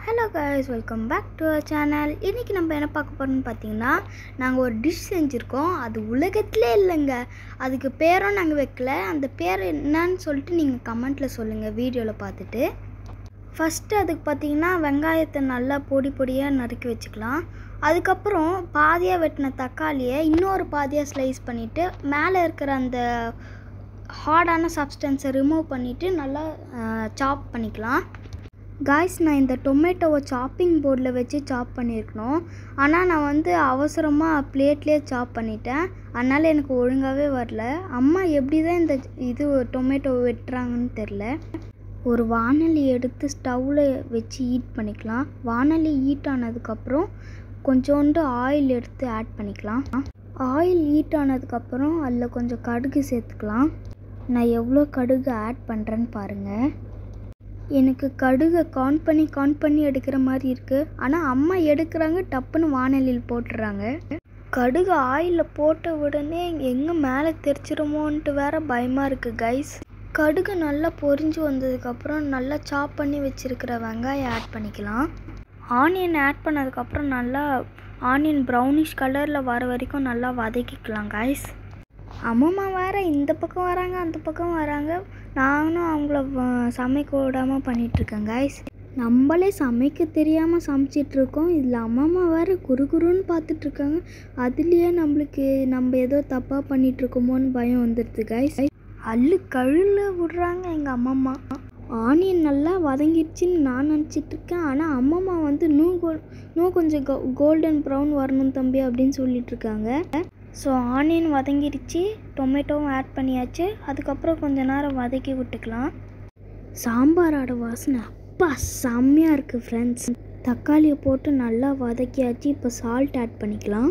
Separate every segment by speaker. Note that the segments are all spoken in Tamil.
Speaker 1: hello guys welcome back to அவர் சேனல் இன்றைக்கி நம்ம என்ன பார்க்க போகிறோம்னு பார்த்தீங்கன்னா நாங்கள் ஒரு டிஷ் செஞ்சுருக்கோம் அது உலகத்திலே இல்லைங்க அதுக்கு பேரும் நாங்கள் வைக்கல அந்த பேர் என்னன்னு சொல்லிட்டு நீங்கள் கமெண்ட்டில் சொல்லுங்கள் வீடியோவில் பார்த்துட்டு ஃபஸ்ட்டு அதுக்கு பார்த்தீங்கன்னா வெங்காயத்தை நல்லா பொடி பொடியாக நறுக்கி வச்சுக்கலாம் அதுக்கப்புறம் பாதியாக வெட்டின தக்காளியை இன்னொரு பாதியாக ஸ்லைஸ் பண்ணிவிட்டு மேலே இருக்கிற அந்த ஹார்டான சப்ஸ்டன்ஸை ரிமூவ் பண்ணிவிட்டு நல்லா சாப் பண்ணிக்கலாம் காய்ஸ் நான் இந்த டொமேட்டோவை சாப்பிங் போர்டில் வச்சு சாப் பண்ணியிருக்கணும் ஆனால் நான் வந்து அவசரமாக பிளேட்லேயே சாப் பண்ணிட்டேன் அதனால் எனக்கு ஒழுங்காகவே வரல அம்மா எப்படி தான் இந்த இது டொமேட்டோ வெட்டுறாங்கன்னு தெரில ஒரு வானொலி எடுத்து ஸ்டவ்வில் வச்சு ஹீட் பண்ணிக்கலாம் வானொலி ஹீட் ஆனதுக்கப்புறம் கொஞ்சோண்டு ஆயில் எடுத்து ஆட் பண்ணிக்கலாம் ஆயில் ஹீட் ஆனதுக்கப்புறம் அதில் கொஞ்சம் கடுகு சேர்த்துக்கலாம் நான் எவ்வளோ கடுகு ஆட் பண்ணுறேன்னு பாருங்கள் எனக்கு கடுகை கவுண்ட் பண்ணி கவுண்ட் பண்ணி எடுக்கிற மாதிரி இருக்குது ஆனால் அம்மா எடுக்கிறாங்க டப்புன்னு வானலியில் போட்டுடுறாங்க கடுகு ஆயிலில் போட்ட உடனே எங்கே மேலே தெரிச்சிருமோன்ட்டு வேற பயமாக இருக்குது கைஸ் கடுகு நல்லா பொரிஞ்சு வந்ததுக்கப்புறம் நல்லா சாப் பண்ணி வச்சுருக்கிற வெங்காயம் ஆட் பண்ணிக்கலாம் ஆனியன் ஆட் பண்ணதுக்கப்புறம் நல்லா ஆனியன் ப்ரௌனிஷ் கலரில் வர வரைக்கும் நல்லா வதக்கிக்கலாம் கைஸ் அம்மம்மா வேறு இந்த பக்கம் வராங்க அந்த பக்கம் வராங்க நானும் அவங்கள வ- சமைக்க விடாமல் பண்ணிகிட்ருக்கேன் கைஸ் நம்மளே சமைக்க தெரியாமல் சமைச்சிட்ருக்கோம் இதில் அம்மம்மா வேறு குறுகுறுன்னு பார்த்துட்ருக்காங்க அதுலேயே நம்மளுக்கு நம்ம ஏதோ தப்பாக பண்ணிகிட்ருக்கோமோன்னு பயம் வந்துடுது கைஸ் அள்ளு கழுல விடுறாங்க எங்கள் அம்மம்மா ஆனியன் நல்லா வதங்கிடுச்சின்னு நான் நினச்சிட்டு இருக்கேன் ஆனால் அம்மம்மா வந்து இன்னும் கோ இன்னும் கொஞ்சம் கோ கோல்டன் ப்ரௌன் வரணும் தம்பி அப்படின்னு சொல்லிட்டு இருக்காங்க ஸோ ஆனியன் வதங்கிடுச்சு டொமேட்டோவும் ஆட் பண்ணியாச்சு அதுக்கப்புறம் கொஞ்ச நேரம் வதக்கி விட்டுக்கலாம் சாம்பாரோட வாசனை அப்பா செம்மையாக இருக்குது ஃப்ரெண்ட்ஸ் தக்காளியை போட்டு நல்லா வதக்கியாச்சு இப்போ சால்ட் ஆட் பண்ணிக்கலாம்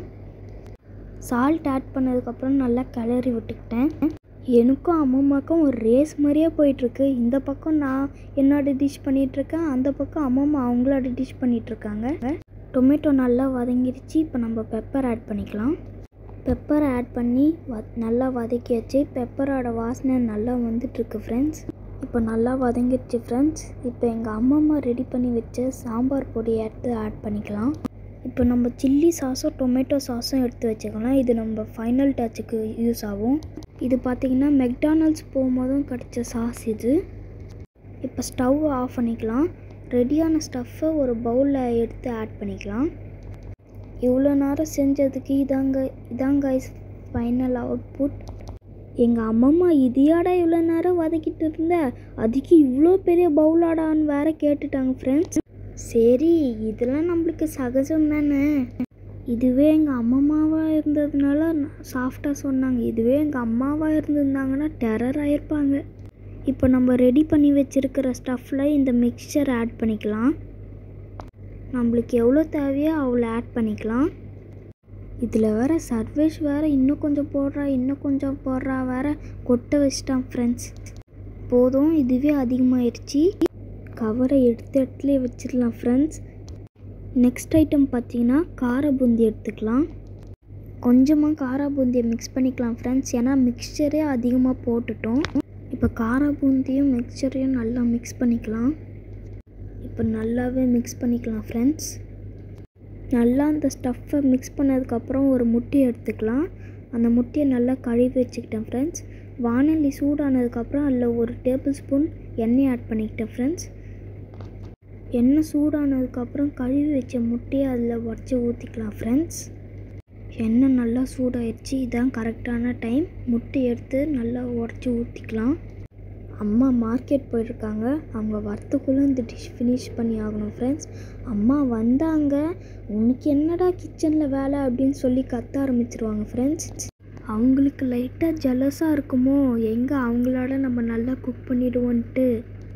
Speaker 1: சால்ட் ஆட் பண்ணதுக்கப்புறம் நல்லா கிளறி விட்டுக்கிட்டேன் எனக்கும் அம்மம்மாக்கும் ஒரு ரேஸ் மாதிரியே போயிட்டுருக்கு இந்த பக்கம் நான் என்னோட டிஷ் பண்ணிகிட்ருக்கேன் அந்த பக்கம் அம்மம்மா அவங்களோட டிஷ் பண்ணிகிட்ருக்காங்க டொமேட்டோ நல்லா வதங்கிருச்சு இப்போ நம்ம பெப்பர் ஆட் பண்ணிக்கலாம் பெப்பரை ஆட் பண்ணி வ நல்லா வதக்கியாச்சு பெப்பரோட வாசனை நல்லா வந்துட்டுருக்கு ஃப்ரெண்ட்ஸ் இப்போ நல்லா வதங்கிடுச்சு ஃப்ரெண்ட்ஸ் இப்போ எங்கள் அம்மம்மா ரெடி பண்ணி வச்ச சாம்பார் பொடியை எடுத்து ஆட் பண்ணிக்கலாம் இப்போ நம்ம சில்லி சாஸும் டொமேட்டோ சாஸும் எடுத்து வச்சுக்கலாம் இது நம்ம ஃபைனல் டச்சுக்கு யூஸ் ஆகும் இது பார்த்திங்கன்னா மெக்டானல்ட்ஸ் போகும்போதும் கிடச்ச சாஸ் இது இப்போ ஸ்டவ் ஆஃப் பண்ணிக்கலாம் ரெடியான ஸ்டஃப்பை ஒரு பவுலில் எடுத்து ஆட் பண்ணிக்கலாம் இவ்வளோ நேரம் செஞ்சதுக்கு இதாங்க இதாங்க ஃபைனல் அவுட்புட் எங்கள் அம்மம்மா இதையாடா இவ்வளோ நேரம் வதக்கிட்டு இருந்த அதுக்கு இவ்வளோ பெரிய பவுலாடான்னு வேற கேட்டுட்டாங்க ஃப்ரெண்ட்ஸ் சரி இதெல்லாம் நம்மளுக்கு சகஜம் தானே இதுவே எங்கள் அம்மம்மாவாக இருந்ததுனால சாஃப்டாக சொன்னாங்க இதுவே எங்கள் அம்மாவாக இருந்திருந்தாங்கன்னா டெரர் ஆயிருப்பாங்க இப்போ நம்ம ரெடி பண்ணி வச்சுருக்கிற ஸ்டஃப்பில் இந்த மிக்சர் ஆட் பண்ணிக்கலாம் நம்மளுக்கு எவ்வளோ தேவையோ அவ்வளோ ஆட் பண்ணிக்கலாம் இதில் வேற சர்வேஷ் வேறு இன்னும் கொஞ்சம் போடுறா இன்னும் கொஞ்சம் போடுறா வேற கொட்ட வச்சிட்டான் ஃப்ரெண்ட்ஸ் போதும் இதுவே அதிகமாகிடுச்சு கவரை எடுத்த இடத்துல வச்சிடலாம் ஃப்ரெண்ட்ஸ் நெக்ஸ்ட் ஐட்டம் பார்த்தீங்கன்னா கார பூந்தி எடுத்துக்கலாம் கொஞ்சமாக காரா பூந்தியை மிக்ஸ் பண்ணிக்கலாம் ஃப்ரெண்ட்ஸ் ஏன்னா மிக்சரே அதிகமாக போட்டுட்டோம் இப்போ காரா பூந்தியும் மிக்சரையும் நல்லா மிக்ஸ் பண்ணிக்கலாம் இப்போ நல்லாவே மிக்ஸ் பண்ணிக்கலாம் ஃப்ரெண்ட்ஸ் நல்லா அந்த ஸ்டஃப்பை மிக்ஸ் பண்ணதுக்கப்புறம் ஒரு முட்டையை எடுத்துக்கலாம் அந்த முட்டையை நல்லா கழுவி வச்சுக்கிட்டேன் ஃப்ரெண்ட்ஸ் வானொலி சூடானதுக்கப்புறம் அதில் ஒரு டேபிள் ஸ்பூன் எண்ணெய் ஆட் பண்ணிக்கிட்டேன் ஃப்ரெண்ட்ஸ் எண்ணெய் சூடானதுக்கப்புறம் கழுவி வச்ச முட்டையை அதில் உடச்சி ஊற்றிக்கலாம் ஃப்ரெண்ட்ஸ் எண்ணெய் நல்லா சூடாயிடுச்சு இதான் கரெக்டான டைம் முட்டை எடுத்து நல்லா உடச்சி ஊற்றிக்கலாம் அம்மா மார்க்கெட் போயிருக்காங்க அவங்க வரத்துக்குள்ளே இந்த டிஷ் ஃபினிஷ் பண்ணி ஆகணும் ஃப்ரெண்ட்ஸ் அம்மா வந்தாங்க உனக்கு என்னடா கிச்சனில் வேலை அப்படின்னு சொல்லி கத்த ஆரம்பிச்சிருவாங்க ஃப்ரெண்ட்ஸ் அவங்களுக்கு லைட்டாக ஜலஸாக இருக்குமோ எங்கே அவங்களோட நம்ம நல்லா குக் பண்ணிடுவோன்ட்டு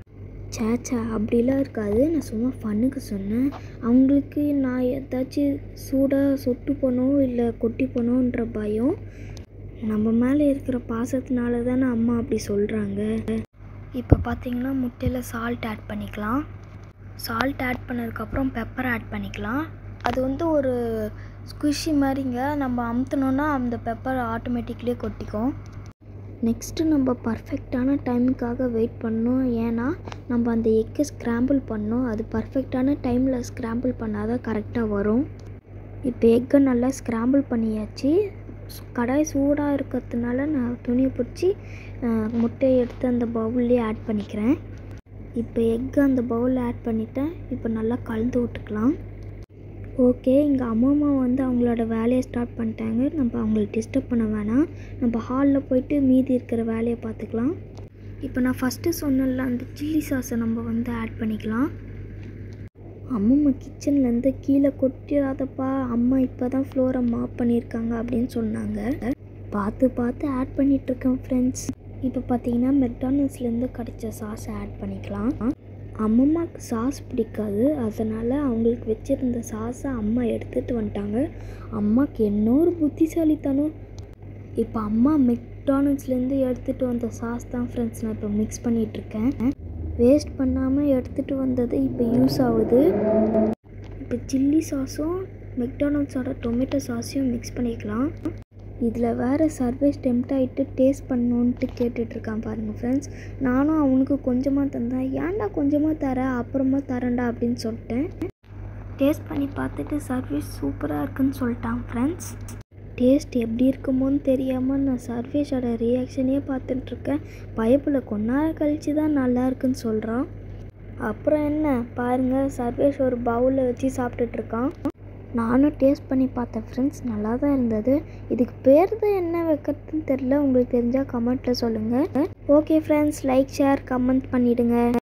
Speaker 1: சேச்சா அப்படிலாம் இருக்காது நான் சும்மா ஃபன்னுக்கு சொன்னேன் அவங்களுக்கு நான் ஏதாச்சும் சூடாக சொட்டு போனோம் இல்லை கொட்டி போனோன்ற பயம் நம்ம மேலே இருக்கிற பாசத்தினால தானே அம்மா அப்படி சொல்கிறாங்க இப்போ பார்த்தீங்கன்னா முட்டையில் சால்ட் ஆட் பண்ணிக்கலாம் சால்ட் ஆட் பண்ணதுக்கப்புறம் பெப்பர் ஆட் பண்ணிக்கலாம் அது வந்து ஒரு ஸ்குஷி மாதிரிங்க நம்ம அமுத்துனோன்னா அந்த பெப்பர் ஆட்டோமேட்டிக்லேயே கொட்டிக்கும் நெக்ஸ்ட்டு நம்ம பர்ஃபெக்டான டைமுக்காக வெயிட் பண்ணோம் ஏன்னா நம்ம அந்த எக்கை ஸ்க்ராம்பிள் பண்ணோம் அது பர்ஃபெக்டான டைமில் ஸ்க்ராம்பிள் பண்ணால் தான் கரெக்டாக வரும் இப்போ எக்கை நல்லா ஸ்க்ராம்பிள் பண்ணியாச்சு கடாய் சூடாக இருக்கிறதுனால நான் துணியை பிடிச்சி முட்டையை எடுத்து அந்த பவுல்லே ஆட் பண்ணிக்கிறேன் இப்போ எக்கு அந்த பவுலில் ஆட் பண்ணிட்டேன் இப்போ நல்லா கலந்து விட்டுக்கலாம் ஓகே இங்கே அம்மா வந்து அவங்களோட வேலையை ஸ்டார்ட் பண்ணிட்டாங்க நம்ம அவங்கள டிஸ்டர்ப் பண்ண வேணாம் நம்ம ஹாலில் போயிட்டு மீதி இருக்கிற வேலையை பார்த்துக்கலாம் இப்போ நான் ஃபஸ்ட்டு சொன்னல அந்த சில்லி சாஸை நம்ம வந்து ஆட் பண்ணிக்கலாம் அம்மம்மா கிச்சன்லேருந்து கீழே கொட்டிடாதப்பா அம்மா இப்போ தான் ஃப்ளோரை மாப் பண்ணியிருக்காங்க அப்படின்னு சொன்னாங்க பார்த்து பார்த்து ஆட் பண்ணிகிட்ருக்கேன் ஃப்ரெண்ட்ஸ் இப்போ பார்த்தீங்கன்னா மெக்டானல்ஸ்லேருந்து கிடைச்ச சாஸை ஆட் பண்ணிக்கலாம் அம்மம்மாவுக்கு சாஸ் பிடிக்காது அதனால் அவங்களுக்கு வச்சுருந்த சாஸை அம்மா எடுத்துகிட்டு வந்துட்டாங்க அம்மாவுக்கு என்ன ஒரு புத்திசாலித்தனம் இப்போ அம்மா மெக்டானல்ஸ்லேருந்து எடுத்துகிட்டு வந்த சாஸ் தான் ஃப்ரெண்ட்ஸ் நான் இப்போ மிக்ஸ் பண்ணிகிட்ருக்கேன் வேஸ்ட் பண்ணாமல் எடுத்துகிட்டு வந்தது இப்போ யூஸ் ஆகுது இப்போ சில்லி சாஸும் மெக்டானல்ஸோட டொமேட்டோ சாஸையும் மிக்ஸ் பண்ணிக்கலாம் இதில் வேறு சர்வேஸ் டெம்ட் ஆகிட்டு டேஸ்ட் பண்ணணுன்ட்டு கேட்டுட்ருக்கான் பாருங்கள் ஃப்ரெண்ட்ஸ் நானும் அவனுக்கு கொஞ்சமாக தந்தேன் ஏன்டா கொஞ்சமாக தர அப்புறமா தரேன்டா அப்படின்னு சொல்லிட்டேன் டேஸ்ட் பண்ணி பார்த்துட்டு சர்வீஸ் சூப்பராக இருக்குன்னு சொல்லிட்டான் ஃப்ரெண்ட்ஸ் டேஸ்ட் எப்படி இருக்குமோன்னு தெரியாமல் நான் சர்வேஷோட ரியாக்ஷனே பார்த்துட்ருக்கேன் பைப்பில் கொண்டார கழிச்சு தான் நல்லா இருக்குன்னு சொல்கிறான் அப்புறம் என்ன பாருங்கள் சர்வேஷ் ஒரு பவுலில் வச்சு சாப்பிட்டுட்ருக்கான் நானும் டேஸ்ட் பண்ணி பார்த்தேன் ஃப்ரெண்ட்ஸ் நல்லா தான் இருந்தது இதுக்கு பேர் தான் என்ன வைக்கிறதுன்னு தெரில உங்களுக்கு தெரிஞ்சால் கமெண்ட்டில் சொல்லுங்கள் okay friends like share comment பண்ணிவிடுங்க